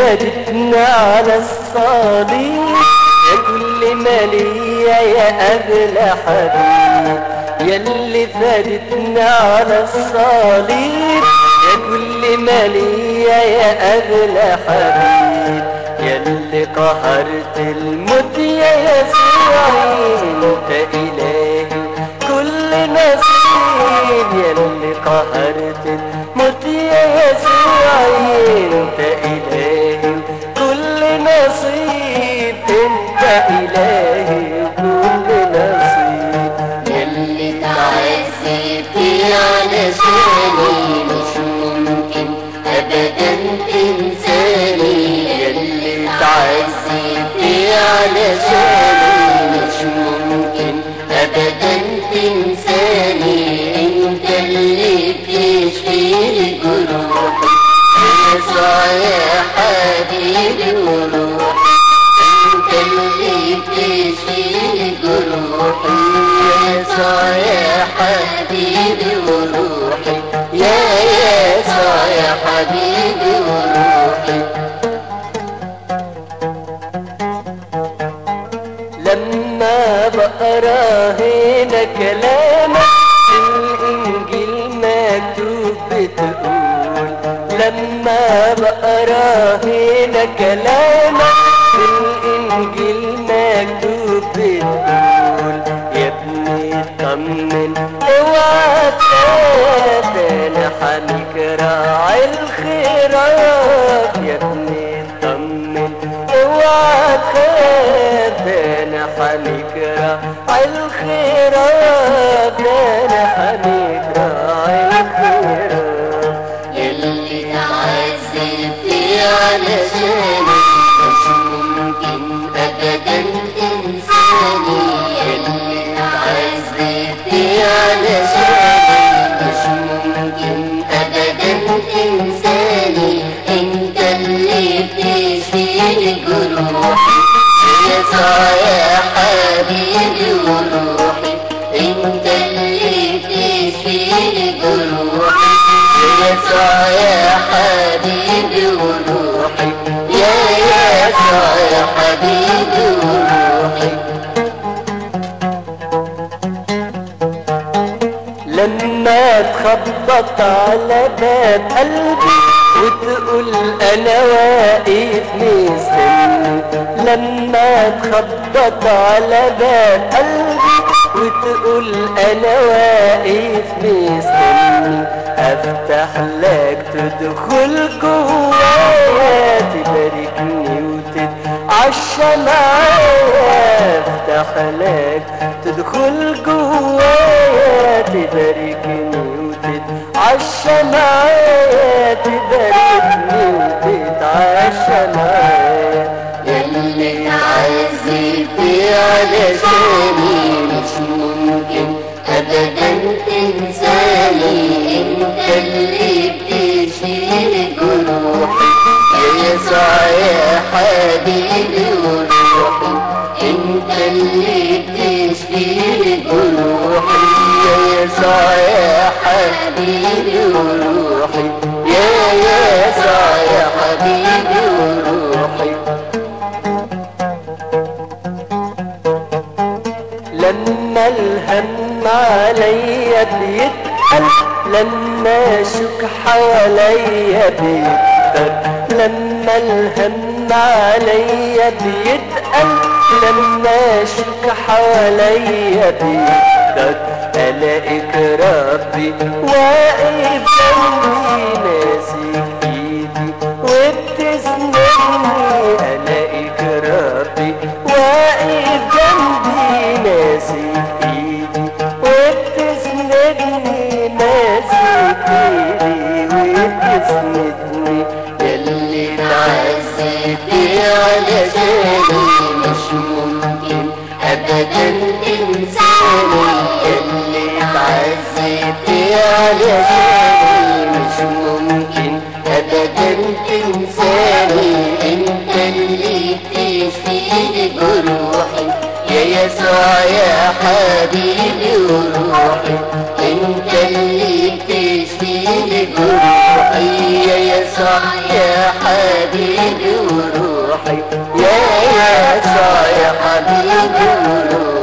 فادتنا على الصليب يا كل ما ليا يا أغلى حبيب يا اللي فادتنا على الصليب يا كل ما ليا يا أغلى حبيب يا اللي قهرت الموت يا يسوعي انت إلهي كل نصيب يا اللي قهرت الموت يا يسوعي انت إلهي كل نصيب انت إلهي كل نصيب يلي تعذبتي علشاني مش ممكن ابدا تنساني يلي تعذبتي علشاني مش ممكن ابدا تنساني انت اللي بتشفي لي جروحي يسوع يا حبيبي وروحي انت اللي بتشفي لي جروحي يسوع يا حبيبي وروحي يا يسوع يا حبيبي وروحي لما بقرا هنا كلامك في الانجيل مكتوب بتقول لما بقرا هنا كلامك في الانجيل مكتوب بتقول يا ابني اطمن اوعى تخاف انا حميك راعي الخيرات يا ابني اطمن اوعى تخاف انا حميك راعي الخيرات انا حميك راعي الخيرات يلي تعذبتي علشاني مش ممكن ابدا تنساني يلي تعذبتي علشاني مش ممكن ابدا تنساني انت اللي بتشفي لي جروحي يسوع يا حبيبي وروحي انت اللي بتشفي لي جروحي يسوع يا حبيبي وروحي يا يسوع يا حبيبي وروحي لما تخبط على باب قلبي وتقول انا واقف مستني لما تخبط على باب قلبي وتقول انا واقف مستني افتح لك تدخل جوايا تباركني وتتعشى معايا افتح لك تدخل جوايا تباركني وتتعشى معايا تباركني وتتعشى معايا يلي تعذبتي علشاني مش ممكن ابدا تنساني انت اللي بتشفي لي جروحي يا يسوع يا حبيبي وروحي انت اللي بتشفي لي جروحي يا يسوع يا حبيبي وروحي يا يسوع يا حبيبي وروحي لما الهم عليا بيتقل لما اشك حواليا بيكتر لما الهم عليا بيتقل لما اشك حواليا بيكتر الاقيك ربي واقف جنبي ماسك ايدي وبتسندني الاقيك ربي واقف جنبي ماسك ايدي وبتسندني ماسك ايدي وبتسندني يلي تعذبتي علشاني مش ممكن ابدا تنساني يلي تعذبتي علشاني مش ممكن ابدا تنساني انت اللي بتشفي لي جروحي يا يسوع يا حبيبي وروحي انت اللي بتشفي لي جروحي يا يسوع يا حبيبي حبيبي وروحي يا يسوع يا حبيبي حبيبي وروحي